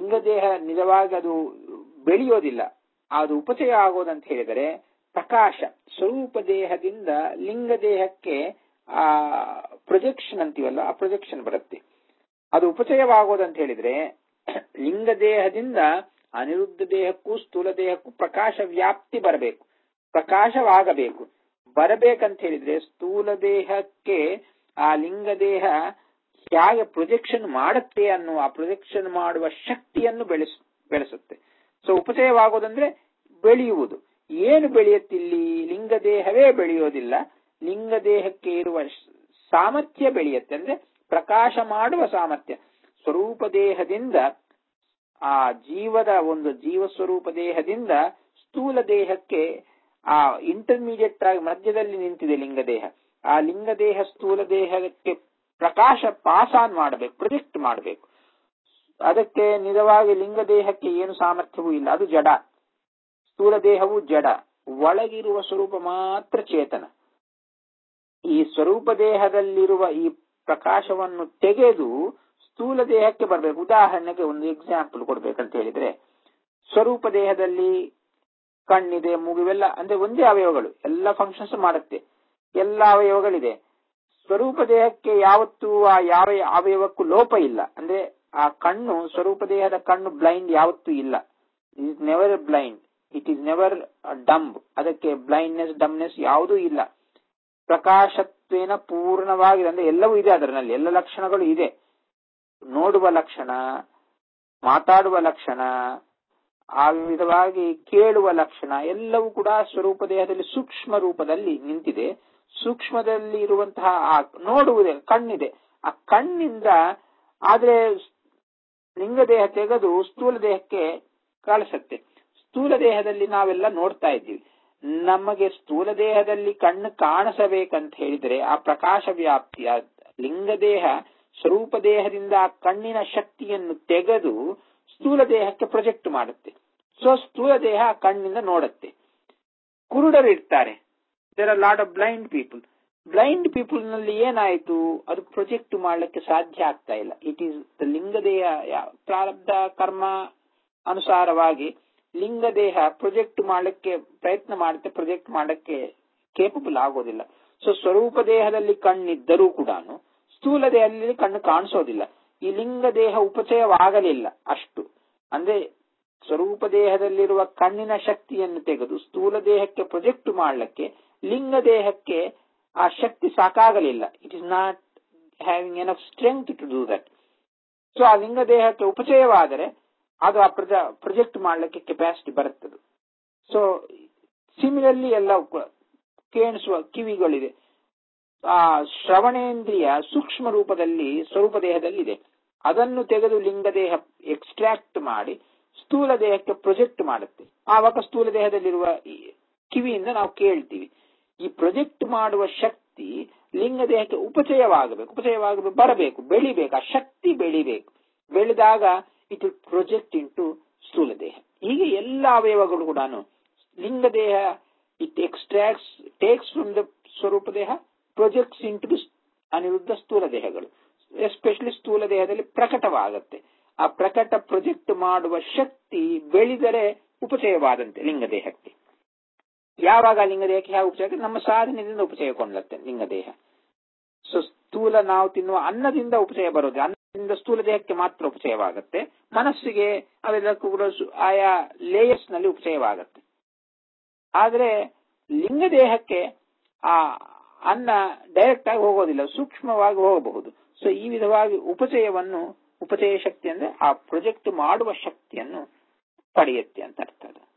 ಲಿಂಗದೇಹ ನಿಜವಾಗಿ ಅದು ಬೆಳೆಯೋದಿಲ್ಲ ಅದು ಉಪಚಯ ಆಗೋದಂತ ಹೇಳಿದರೆ ಪ್ರಕಾಶ ಸ್ವರೂಪ ದೇಹದಿಂದ ಲಿಂಗ ದೇಹಕ್ಕೆ ಆ ಪ್ರೊಜೆಕ್ಷನ್ ಅಂತೀವಲ್ಲ ಆ ಪ್ರೊಜೆಕ್ಷನ್ ಬರುತ್ತೆ ಅದು ಉಪಚಯವಾಗೋದಂತ ಹೇಳಿದ್ರೆ ಲಿಂಗ ದೇಹದಿಂದ ಅನಿರುದ್ಧ ದೇಹಕ್ಕೂ ಸ್ಥೂಲ ದೇಹಕ್ಕೂ ಪ್ರಕಾಶ ವ್ಯಾಪ್ತಿ ಬರಬೇಕು ಪ್ರಕಾಶವಾಗಬೇಕು ಬರಬೇಕಂತ ಹೇಳಿದ್ರೆ ಸ್ಥೂಲ ದೇಹಕ್ಕೆ ಆ ಲಿಂಗ ದೇಹ ಹೇಗೆ ಪ್ರೊಜೆಕ್ಷನ್ ಮಾಡುತ್ತೆ ಅನ್ನುವ ಆ ಪ್ರೊಜೆಕ್ಷನ್ ಮಾಡುವ ಶಕ್ತಿಯನ್ನು ಬೆಳೆಸ್ ಬೆಳೆಸುತ್ತೆ ಸೊ ಉಪಚಯವಾಗೋದಂದ್ರೆ ಬೆಳೆಯುವುದು ಏನು ಬೆಳೆಯುತ್ತಿಲ್ಲಿ ಲಿಂಗ ದೇಹವೇ ಬೆಳೆಯೋದಿಲ್ಲ ಲಿಂಗ ದೇಹಕ್ಕೆ ಇರುವ ಸಾಮರ್ಥ್ಯ ಬೆಳೆಯುತ್ತೆ ಅಂದ್ರೆ ಪ್ರಕಾಶ ಮಾಡುವ ಸಾಮರ್ಥ್ಯ ಸ್ವರೂಪ ದೇಹದಿಂದ ಆ ಜೀವದ ಒಂದು ಜೀವ ಸ್ವರೂಪ ದೇಹದಿಂದ ಸ್ಥೂಲ ದೇಹಕ್ಕೆ ಆ ಇಂಟರ್ಮೀಡಿಯೇಟ್ ಆಗಿ ಮಧ್ಯದಲ್ಲಿ ನಿಂತಿದೆ ಲಿಂಗ ದೇಹ ಆ ಲಿಂಗ ದೇಹ ಸ್ಥೂಲ ದೇಹಕ್ಕೆ ಪ್ರಕಾಶ ಪಾಸ್ ಆನ್ ಮಾಡಬೇಕು ಪ್ರೊಜೆಕ್ಟ್ ಮಾಡಬೇಕು ಅದಕ್ಕೆ ನಿಜವಾಗಿ ಲಿಂಗ ದೇಹಕ್ಕೆ ಏನು ಸಾಮರ್ಥ್ಯವೂ ಇಲ್ಲ ಅದು ಜಡ ಸ್ಥೂಲ ದೇಹವು ಜಡ ಒಳಗಿರುವ ಸ್ವರೂಪ ಮಾತ್ರ ಚೇತನ ಈ ಸ್ವರೂಪ ದೇಹದಲ್ಲಿರುವ ಈ ಪ್ರಕಾಶವನ್ನು ತೆಗೆದು ಸ್ಥೂಲ ದೇಹಕ್ಕೆ ಬರಬೇಕು ಉದಾಹರಣೆಗೆ ಒಂದು ಎಕ್ಸಾಂಪಲ್ ಕೊಡ್ಬೇಕಂತ ಹೇಳಿದ್ರೆ ಸ್ವರೂಪ ದೇಹದಲ್ಲಿ ಕಣ್ಣಿದೆ ಮೂಗಿವೆಲ್ಲ ಅಂದ್ರೆ ಒಂದೇ ಅವಯವಗಳು ಎಲ್ಲ ಫಂಕ್ಷನ್ಸ್ ಮಾಡುತ್ತೆ ಎಲ್ಲ ಅವಯವಗಳಿದೆ ಸ್ವರೂಪ ದೇಹಕ್ಕೆ ಯಾವತ್ತೂ ಆ ಯಾವ ಅವಯವಕ್ಕೂ ಲೋಪ ಇಲ್ಲ ಅಂದ್ರೆ ಆ ಕಣ್ಣು ಸ್ವರೂಪ ದೇಹದ ಕಣ್ಣು ಬ್ಲೈಂಡ್ ಯಾವತ್ತೂ ಇಲ್ಲ is never blind it is never dumb ಅದಕ್ಕೆ ಬ್ಲೈಂಡ್ನೆಸ್ ಡಮ್ನೆಸ್ ಯಾವುದೂ ಇಲ್ಲ ಪ್ರಕಾಶತ್ವೇನ ಪೂರ್ಣವಾಗಿದೆ ಅಂದ್ರೆ ಎಲ್ಲವೂ ಇದೆ ಅದರಲ್ಲಿ ಎಲ್ಲ ಲಕ್ಷಣಗಳು ಇದೆ ನೋಡುವ ಲಕ್ಷಣ ಮಾತಾಡುವ ಲಕ್ಷಣ ಆ ವಿಧವಾಗಿ ಕೇಳುವ ಲಕ್ಷಣ ಎಲ್ಲವೂ ಕೂಡ ಸ್ವರೂಪ ದೇಹದಲ್ಲಿ ಸೂಕ್ಷ್ಮ ರೂಪದಲ್ಲಿ ನಿಂತಿದೆ ಸೂಕ್ಷ್ಮದಲ್ಲಿ ಇರುವಂತಹ ಆ ನೋಡುವುದೇ ಕಣ್ಣಿದೆ ಆ ಕಣ್ಣಿಂದ ಆದ್ರೆ ಲಿಂಗ ದೇಹ ತೆಗೆದು ಸ್ಥೂಲ ದೇಹಕ್ಕೆ ಕಳಿಸುತ್ತೆ ಸ್ಥೂಲ ದೇಹದಲ್ಲಿ ನಾವೆಲ್ಲ ನೋಡ್ತಾ ಇದ್ದೀವಿ ನಮಗೆ ಸ್ಥೂಲ ದೇಹದಲ್ಲಿ ಕಣ್ಣು ಕಾಣಿಸಬೇಕಂತ ಹೇಳಿದ್ರೆ ಆ ಪ್ರಕಾಶ ವ್ಯಾಪ್ತಿಯ ಲಿಂಗ ದೇಹ ಸ್ವರೂಪ ದೇಹದಿಂದ ಆ ಕಣ್ಣಿನ ಶಕ್ತಿಯನ್ನು ತೆಗೆದು ಸ್ಥೂಲ ದೇಹಕ್ಕೆ ಪ್ರೊಜೆಕ್ಟ್ ಮಾಡುತ್ತೆ ಸೊ ಸ್ಥೂಲ ದೇಹ ಆ ಕಣ್ಣಿಂದ ನೋಡುತ್ತೆ ಕುರುಡರು ಇರ್ತಾರೆ there are lot of blind people blind people ನಲ್ಲಿ ಏನಾಯ್ತು ಅದು ಪ್ರೊಜೆಕ್ಟ್ ಮಾಡ್ಲಿಕ್ಕೆ ಸಾಧ್ಯ ಆಗ್ತಾ ಇಲ್ಲ ಇಟ್ ಈಸ್ ದ ಲಿಂಗ ದೇಹ ಪ್ರಾರಬ್ಧ ಕರ್ಮ ಅನುಸಾರವಾಗಿ ಲಿಂಗ ದೇಹ ಪ್ರೊಜೆಕ್ಟ್ ಮಾಡಲಿಕ್ಕೆ ಪ್ರಯತ್ನ ಮಾಡುತ್ತೆ ಪ್ರೊಜೆಕ್ಟ್ ಮಾಡಕ್ಕೆ ಕೇಪಬಲ್ ಆಗೋದಿಲ್ಲ ಸೊ ಸ್ವರೂಪ ದೇಹದಲ್ಲಿ ಕಣ್ಣಿದ್ದರೂ ಕೂಡ ಸ್ಥೂಲ ದೇಹದಲ್ಲಿ ಕಣ್ಣು ಕಾಣಿಸೋದಿಲ್ಲ ಈ ಲಿಂಗ ದೇಹ ಉಪಚಯವಾಗಲಿಲ್ಲ ಅಷ್ಟು ಅಂದ್ರೆ ಸ್ವರೂಪ ದೇಹದಲ್ಲಿರುವ ಕಣ್ಣಿನ ಶಕ್ತಿಯನ್ನು ತೆಗೆದು ಸ್ಥೂಲ ದೇಹಕ್ಕೆ ಪ್ರೊಜೆಕ್ಟ್ ಮಾಡಲಿಕ್ಕೆ ಲಿಂಗ ದೇಹಕ್ಕೆ ಆ ಶಕ್ತಿ ಸಾಕಾಗಲಿಲ್ಲ it is not having enough strength to do that so ಆ ಲಿಂಗ ದೇಹಕ್ಕೆ ಉಪಚಯವಾದರೆ ಅದು ಆ ಪ್ರಜ ಪ್ರೊಜೆಕ್ಟ್ ಮಾಡಲಿಕ್ಕೆ ಕೆಪಾಸಿಟಿ ಬರುತ್ತದೆ ಸೊ ಸಿಮಿಲರ್ಲಿ ಎಲ್ಲ ಕೇಣಿಸುವ ಕಿವಿಗಳಿದೆ ಆ ಶ್ರವಣೇಂದ್ರಿಯ ಸೂಕ್ಷ್ಮ ರೂಪದಲ್ಲಿ ಸ್ವರೂಪ ದೇಹದಲ್ಲಿ ಇದೆ ಅದನ್ನು ತೆಗೆದು ಲಿಂಗ ದೇಹ ಎಕ್ಸ್ಟ್ರಾಕ್ಟ್ ಮಾಡಿ ಸ್ಥೂಲ ದೇಹಕ್ಕೆ ಪ್ರೊಜೆಕ್ಟ್ ಮಾಡುತ್ತೆ ಆವಾಗ ಸ್ಥೂಲ ದೇಹದಲ್ಲಿರುವ ಕಿವಿಯಿಂದ ನಾವು ಕೇಳ್ತೀವಿ ಈ ಪ್ರೊಜೆಕ್ಟ್ ಮಾಡುವ ಶಕ್ತಿ ಲಿಂಗ ದೇಹಕ್ಕೆ ಉಪಚಯವಾಗಬೇಕು ಉಪಚಯವಾಗಬೇಕು ಬರಬೇಕು ಬೆಳಿಬೇಕು ಆ ಶಕ್ತಿ ಬೆಳಿಬೇಕು ಬೆಳೆದಾಗ ಇಟ್ ವಿಲ್ ಪ್ರೊಜೆಕ್ಟ್ ಇಂಟು ಸ್ಥೂಲ ದೇಹ ಹೀಗೆ ಎಲ್ಲ ಅವಯವಗಳು ಕೂಡ ಲಿಂಗ ದೇಹ it extracts takes from the ಸ್ವರೂಪ ದೇಹ ಪ್ರೊಜೆಕ್ಟ್ಸ್ ಇಂಟು ಅನಿರುದ್ಧ ಸ್ಥೂಲ ದೇಹಗಳು ಎಸ್ಪೆಷಲಿ ಸ್ಥೂಲ ದೇಹದಲ್ಲಿ ಪ್ರಕಟವಾಗುತ್ತೆ ಆ ಪ್ರಕಟ ಪ್ರೊಜೆಕ್ಟ್ ಮಾಡುವ ಶಕ್ತಿ ಬೆಳೆದರೆ ಉಪಚಯವಾದಂತೆ ಲಿಂಗ ದೇಹಕ್ಕೆ ಯಾವಾಗ ಲಿಂಗ ದೇಹಕ್ಕೆ ಯಾವ ಉಪಚಯ ನಮ್ಮ ಸಾಧನೆಯಿಂದ ಉಪಚಯಗೊಂಡತ್ತೆ ಲಿಂಗ ದೇಹ ಸೊ ಸ್ಥೂಲ ನಾವು ತಿನ್ನುವ ಅನ್ನದಿಂದ ಉಪಚಯ ಬರೋದು ಅನ್ನದಿಂದ ಸ್ಥೂಲ ದೇಹಕ್ಕೆ ಮಾತ್ರ ಉಪಚಯವಾಗುತ್ತೆ ಮನಸ್ಸಿಗೆ ಅವೆಲ್ಲಕ್ಕೂ ಕೂಡ ಆಯಾ ಲೇಯರ್ಸ್ ನಲ್ಲಿ ಉಪಚಯವಾಗುತ್ತೆ ಆದ್ರೆ ಲಿಂಗ ದೇಹಕ್ಕೆ ಆ ಅನ್ನ ಡೈರೆಕ್ಟ್ ಆಗಿ ಹೋಗೋದಿಲ್ಲ ಸೂಕ್ಷ್ಮವಾಗಿ ಹೋಗಬಹುದು ಸೊ ಈ ವಿಧವಾಗಿ ಉಪಚಯವನ್ನು ಉಪಚಯ ಶಕ್ತಿ ಅಂದ್ರೆ ಆ ಪ್ರೊಜೆಕ್ಟ್ ಮಾಡುವ ಶಕ್ತಿಯನ್ನು ಪಡೆಯುತ್ತೆ ಅಂತ ಅರ್ಥ ಅದು